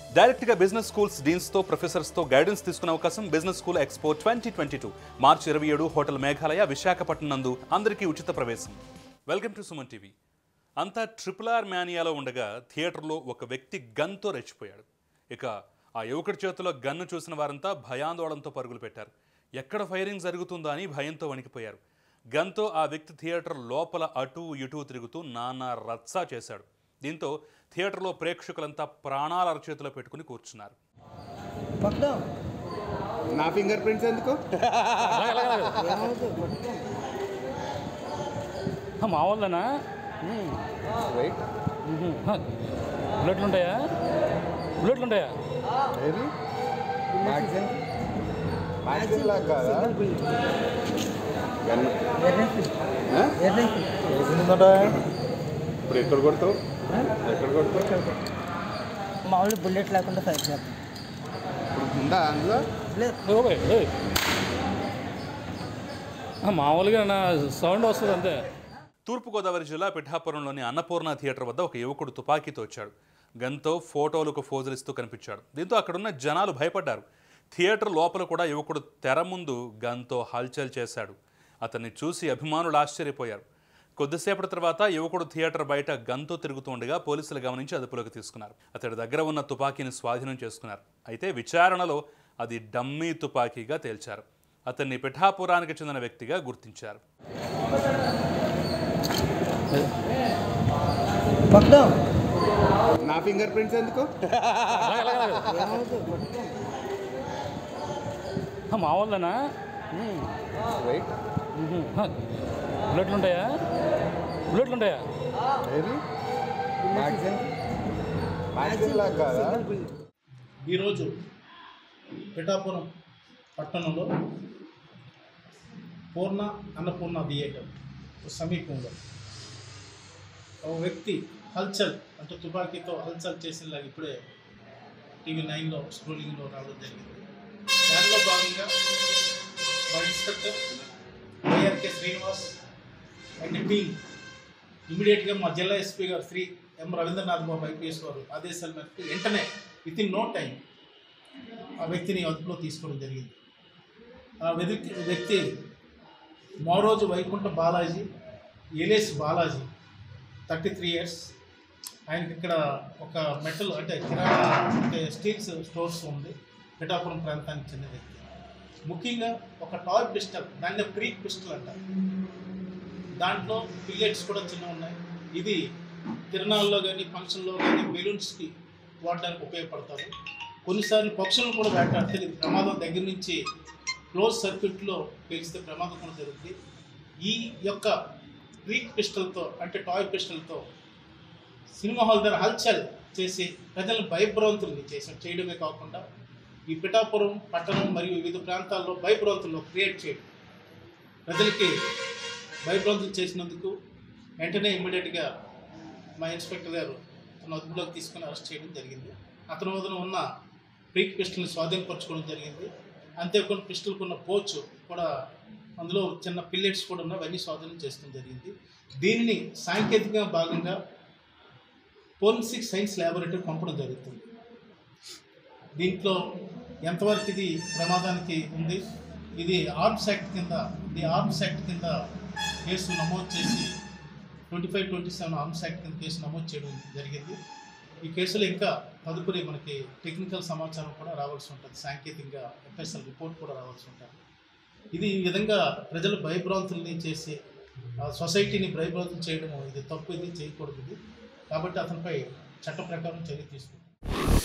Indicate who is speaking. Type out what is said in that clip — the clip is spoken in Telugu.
Speaker 1: డైరెక్ట్గా బిజినెస్ స్కూల్స్ డీన్స్తో ప్రొఫెసర్స్తో గైడెన్స్ తీసుకునే అవకాశం business school expo twenty twenty two మార్చి ఇరవై ఏడు హోటల్ మేఘాలయ విశాఖపట్నం నందు అందరికీ ఉచిత ప్రవేశం వెల్కమ్ టు సుమన్ టీవీ అంతా ట్రిపుల్ ఆర్ మ్యానియాలో ఉండగా థియేటర్లో ఒక వ్యక్తి గన్తో రెచ్చిపోయాడు ఇక ఆ యువకుడి చేతిలో గన్ను చూసిన వారంతా భయాందోళనతో పరుగులు పెట్టారు ఎక్కడ ఫైరింగ్ జరుగుతుందా అని భయంతో వణికిపోయారు గన్తో ఆ వ్యక్తి థియేటర్ లోపల అటూ ఇటూ తిరుగుతూ నానా రచ్చా చేశాడు దీంతో థియేటర్లో ప్రేక్షకులంతా ప్రాణాల అరచేతిలో పెట్టుకుని కూర్చున్నారు
Speaker 2: పక్కన
Speaker 3: నా ఫింగర్ ప్రింట్స్ ఎందుకు
Speaker 4: మా వాళ్ళనా
Speaker 3: రైట్
Speaker 4: బుల్లెట్లు ఉంటాయా బుల్లెట్లు ఉంటాయా
Speaker 3: ఏది మ్యాగ్జిన్ మ్యాగ్జిన్ లాగా కాదా గన్ ఆ? ఇప్పుడు ఎక్కడ కొడతావు ఎక్కడ కొడతావు
Speaker 2: మామూలు బుల్లెట్ లేకుండా ఫైర్ చేస్తాం
Speaker 3: ఇప్పుడు ఉందా అందులో
Speaker 2: లేదు
Speaker 4: ఓకే ఏయ్. ఆ, మామూలుగా నా సౌండ్ వస్తుంది అంతే
Speaker 1: తూర్పుగోదావరి జిల్లా పిఠాపురంలోని అన్నపూర్ణ థియేటర్ వద్ద ఒక యువకుడు తుపాకీతో వచ్చాడు గన్తో ఫోటోలకు ఫోజులిస్తూ కనిపించాడు దీంతో అక్కడున్న జనాలు భయపడ్డారు థియేటర్ లోపల కూడా యువకుడు తెర ముందు గన్తో హల్చల్ చేశాడు అతన్ని చూసి అభిమానులు ఆశ్చర్యపోయారు కొద్దిసేపటి తర్వాత యువకుడు థియేటర్ బయట గన్తో తిరుగుతుండగా పోలీసులు గమనించి అదుపులోకి తీసుకున్నారు అతడి దగ్గర ఉన్న తుపాకీని స్వాధీనం చేసుకున్నారు అయితే విచారణలో అది డమ్మీ తుపాకీగా తేల్చారు అతన్ని పిఠాపురానికి చెందిన వ్యక్తిగా గుర్తించారు
Speaker 2: పక్కన
Speaker 3: నా ఫింగర్ ప్రింట్స్ ఎందుకు
Speaker 4: ఆ, మా వాళ్ళనా
Speaker 3: రైట్
Speaker 4: బుల్లెట్లు ఉంటాయా బుల్లెట్లు ఉంటాయా
Speaker 3: ఏది మ్యాగ్జిన్ మ్యాగ్జిన్ లాగా కాదా
Speaker 5: ఈరోజు పిఠాపురం పట్టణంలో పూర్ణ అన్నపూర్ణ థియేటర్ సమీపంలో ఒక వ్యక్తి హల్చల్ అంటే తుపాకీతో హల్చల్ చేసేలాగా ఇప్పుడే టీవీ నైన్లో స్క్రోలింగ్లో రావడం జరిగింది దానిలో భాగంగా మా inspector YRK Srinivas and team ఇమీడియట్గా మా జిల్లా ఎస్పీ గారు శ్రీ ఎం రవీంద్రనాథ్ బాబు ఐపీఎస్ వారు ఆదేశాల మేరకు వెంటనే విత్ ఇన్ నో టైం ఆ వ్యక్తిని అదుపులో తీసుకోవడం జరిగింది ఆ వ్యక్తి వ్యక్తి మరోజు Vaikuntha Balaji alias Balaji thirty three years ఆయనకి ఇక్కడ ఒక మెటల్ అంటే కిరాణా అంటే స్టీల్స్ స్టోర్స్ ఉంది పిఠాపురం ప్రాంతానికి చెందిన వ్యక్తి ముఖ్యంగా ఒక టాయ్ పిస్టల్ దాన్ని ప్రీక్ పిస్టల్ అంటారు దాంట్లో పిల్లెట్స్ కూడా చిన్న ఉన్నాయి ఇది తిరణాల్లో కానీ ఫంక్షన్లో కానీ బెలూన్స్కి వాడడానికి ఉపయోగపడతారు కొన్నిసార్లు పక్షులను కూడా వేటాడితే ఇది ప్రమాదం దగ్గర నుంచి క్లోజ్ సర్క్యూట్లో పేలిస్తే ప్రమాదం కూడా జరుగుతుంది ఈ యొక్క గ్రీక్ పిస్టల్తో అంటే టాయ్ పిస్టల్తో సినిమా హాల్ దగ్గర హల్చల్ చేసి ప్రజలను భయభ్రాంతుల్ని చేసి చేయడమే కాకుండా ఈ పిఠాపురం పట్టణం మరియు వివిధ ప్రాంతాల్లో భయభ్రాంతులను క్రియేట్ చేయడం ప్రజలకి భయభ్రాంతులు చేసినందుకు వెంటనే ఇమ్మీడియట్గా మా ఇన్స్పెక్టర్ గారు తన అదుపులోకి తీసుకుని అరెస్ట్ చేయడం జరిగింది అతని వద్ద ఉన్న ప్రీక్ పిస్టల్ని స్వాధీనపరచుకోవడం జరిగింది అంతేకాకుండా పిస్టల్కి ఉన్న పోచ్ కూడా అందులో చిన్న పిల్లెట్స్ కూడా ఉన్నాయి అవన్నీ స్వాధీనం చేసుకోవడం జరిగింది దీనిని సాంకేతిక భాగంగా ఫోరెన్సిక్ సైన్స్ ల్యాబొరేటరీ పంపడం జరుగుతుంది దీంట్లో ఎంతవరకు ఇది ప్రమాదానికి ఉంది ఇది ఆర్మ్స్ యాక్ట్ కింద ఇది ఆర్మ్స్ యాక్ట్ కింద కేసు నమోదు చేసి twenty five twenty seven Arms Act కింద కేసు నమోదు చేయడం జరిగింది ఈ కేసులో ఇంకా తదుపరి మనకి టెక్నికల్ సమాచారం కూడా రావాల్సి ఉంటుంది సాంకేతికంగా ఎఫ్ఎస్ఎల్ రిపోర్ట్ కూడా రావాల్సి ఉంటుంది ఇది ఈ విధంగా ప్రజలు భయభ్రాంతుల్ని చేసి ఆ సొసైటీని భయభ్రాంతులు చేయడం ఇది తప్పు ఇది చేయకూడదు ఇది కాబట్టి అతనిపై చట్ట ప్రకారం చర్య తీసుకుంటాం